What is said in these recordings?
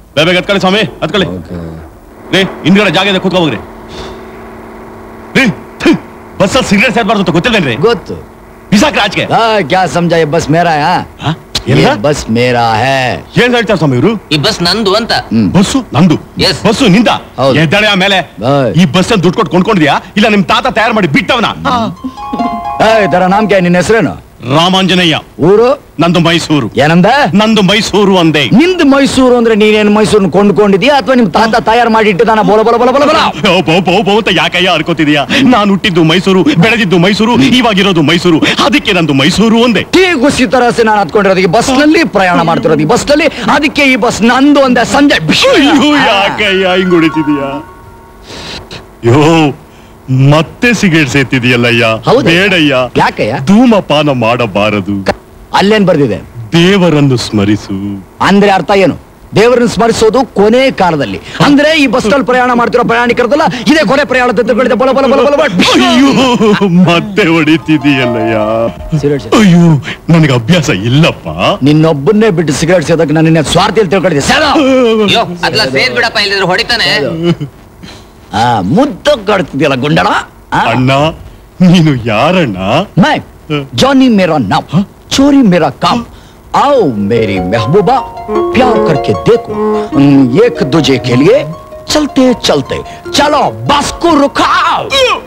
ಬೇಗ ಹತ್ಕೊಳ್ಳಿ ಸ್ವಾಮಿ ಹತ್ಕೊಳ್ಳಿ ರೀ ಹಿಂದ್ಗಡೆ ಜಾಗ ಇದೆ ಕೂತ್ಕೋಬೋಗ್ರಿ ರೀ ಬಸ್ಸಲ್ಲಿ ಸಿಗರೇಟ್ ಸೇರ್ಬಾರ್ದು ಅಂತ ಗೊತ್ತಿಲ್ವೇನ್ರಿ ಗೊತ್ತು ಬಿಸಾಕ್ರಿ ಆಚೆಗೆ ಆ, ಕ್ಯಾ ಸಮझा ये बस मेरा है हाँ? ಹಾ? ये ಎಲ್ಲ? बस मेरा है ಏನ್ ಹೇಳ್ತಾರೆ ಸ್ವಾಮಿ ಇವರು ಈ ಬಸ್ ನಂದು ಅಂತ ಹ್ಮ್. ಬಸ್ಸು ನಂದು Yes. ಬಸ್ಸು ನಿಂದ ಹೌದು. ಎದ್ದಾಳೆ ಆಮೇಲೆ ಬಾಯ್. ಈ ಬಸ್ ದುಡ್ಡು ಕೊಟ್ಟು ಕೊಂಡ್ಕೊಂಡಿದ್ಯಾ ಇಲ್ಲ ನಿಮ್ ತಾತ ತಯಾರು ಮಾಡಿ ಬಿಟ್ಟವನ ಏ तेरा नाम क्या है ನಿನ್ನ ಹೆಸರೇನು ರಾಮಾಂಜನೇಯ ಊರು ನಂದು ಮೈಸೂರು ಏನಂದ ನಂದು ಮೈಸೂರು ಅಂದೆ ನಿಂದ್ ಮೈಸೂರು ಅಂದ್ರೆ ನೀನೇನು ಮೈಸೂರನ್ನ ಕೊಂಡ್ಕೊಂಡಿದ್ಯಾ ಅಥವಾ ನಿಮ್ ತಾತ ತಯಾರು ಮಾಡಿ ಇಟ್ಟಿದ್ದಾನ ಬೋಲ ಬೋಲ ಬೋಲ ಬೋಲ ಬೋಲ ಓ, ಬೌ, ಬೌ, ಬೌ ಅಂತ ಯಾಕಯ್ಯ ಅನ್ಕೋತಿದ್ಯಾ ನಾನು ಹುಟ್ಟಿದ್ದು ಮೈಸೂರು ಬೆಳೆದಿದ್ದು ಮೈಸೂರು ಇವಾಗಿರೋದು ಮೈಸೂರು ಅದಕ್ಕೆ ನಂದು ಮೈಸೂರು ಒಂದೇ ठीक उसी तरह से ನಾನು ಹತ್ಕೊಂಡಿರೋದು ಈ ಬಸ್ ನಲ್ಲಿ ಪ್ರಯಾಣ ಮಾಡ್ತಿರೋದು ಈ ಬಸ್ ನಲ್ಲಿ ಅದಕ್ಕೆ ಈ ಬಸ್ ನಂದು ಅಂದ ಸಂಜೆ ಅಯ್ಯೋ ಯಾಕಯ್ಯ ಹಿಂಗ್ ಹೊಡಿತಿದೀಯಾ ಯೋ ಮತ್ತೆ ಸಿಗರೇಟ್ ಸೇತಿದೀಯಲ್ಲಯ್ಯ ಹೌದಾ? ಬೇಡಯ್ಯ ಯಾಕಯ್ಯ? ಧೂಮಪಾನ ಮಾಡಬಾರದು ಅಲ್ಲೇನ್ ಬರ್ದಿದೆ ದೇವರನ್ನು ಸ್ಮರಿಸು ಅಂದ್ರೆ ಅರ್ಥ ಏನು ದೇವರನ್ನ ಸ್ಮರಿಸೋದು ಕೊನೆ ಕಾಲದಲ್ಲಿ ಅಂದ್ರೆ ಈ ಬಸ್ ನಲ್ಲಿ ಪ್ರಯಾಣ ಮಾಡ್ತಿರೋ ಪ್ರಯಾಣಿಕರದಲ್ಲ ಇದೇ ಕೊನೆ ಪ್ರಯಾಣ ಅಂತ ತಿಳ್ಕೊಂಡಿದ್ದೆ ಬಲ ಬಲ ಬಲ ಬಲ ಬಲ ಅಯ್ಯೋ ಮತ್ತೆ ಹೊಡಿತಿದೀಯಲ್ಲಯ್ಯ ಸಿಗರೇಟ್ ಸೇದ್- ಅಯ್ಯೋ ನನಗೆ ಅಭ್ಯಾಸ ಇಲ್ಲಪ್ಪ ನಿನ್ನೊಬ್ಬನ್ನೇ ಬಿಟ್ಟು ಸಿಗರೇಟ್ ಸೇದಕ್ಕೆ ನಾನು ನಿನ್ನ ಸ್ವಾರ್ಥಿಯಲ್ಲಿ ತಿಳ್ಕೊಂಡಿದ್ದೆ ಸರ ಅಯ್ಯೋ ಅದ್ಲ ಸೇರ್ ಬಿಡಪ್ಪ ಇಲ್ಲಿದ್ರೆ ಹೊಡಿತಾನೆ ಆ ಮುದ್ದು ಕಡ್ತಿದ್ಯಲ್ಲ ಗುಂಡಣ ಆ? ಅಣ್ಣ ನೀನು ಯಾರಣ್ಣ मैं जॉनी मेरा नाम चोरी मेरा काम आओ मेरी महबूबा प्यार करके देखो हम्म, एक दूजे के लिए चलते चलते चलो बस को रुकाओ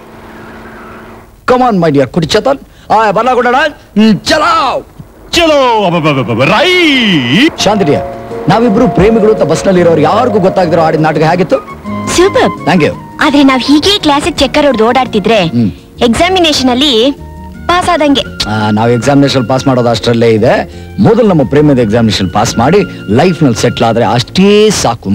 कमान माय डियर कुटी चतन आए बना गुंडಣ ಚಲಾವ್ ಚಲೋ ಅಬ್ಬಬ್ಬಬ್ಬಬ್ಬ, ರೈ ಶಾಂತಿ ಡಿಯರ್ ನಾವಿಬ್ರು ಪ್ರೇಮಿಗಳು ಅಂತ ಬಸ್ನಲ್ಲಿ ಇರೋರು ಯಾರಿಗೂ ಗೊತ್ತಾಗದಿರೋ ಆಡಿದ ನಾಟಕ ಹೇಗಿತ್ತು ಸೂಪರ್ ಥ್ಯಾಂಕ್ ಯು ಆದ್ರೆ ನಾವ್ ಹೀಗೆ ಕ್ಲಾಸಿಗೆ ಚೆಕ್ಕರ್ ಹೊಡೆದು ಓಡಾಡ್ತಿದ್ರೆ ಹ್ಮ್. ಎಕ್ಸಾಮಿನೇಷನ್ ಅಲ್ಲಿ ಪಾಸ್ ಆದಂಗೆ ನಾವು ಎಕ್ಸಾಮಿನೇಷನ್ ಪಾಸ್ ಮಾಡೋದು ಅಷ್ಟರಲ್ಲೇ ಇದೆ ಮೊದಲು ನಮ್ಮ ಪ್ರೇಮದ ಎಕ್ಸಾಮಿನೇಷನ್ ಪಾಸ್ ಮಾಡಿ ಲೈಫ್ ನಲ್ಲಿ ಸೆಟ್ಲ್ ಆದ್ರೆ ಅಷ್ಟೇ ಸಾಕು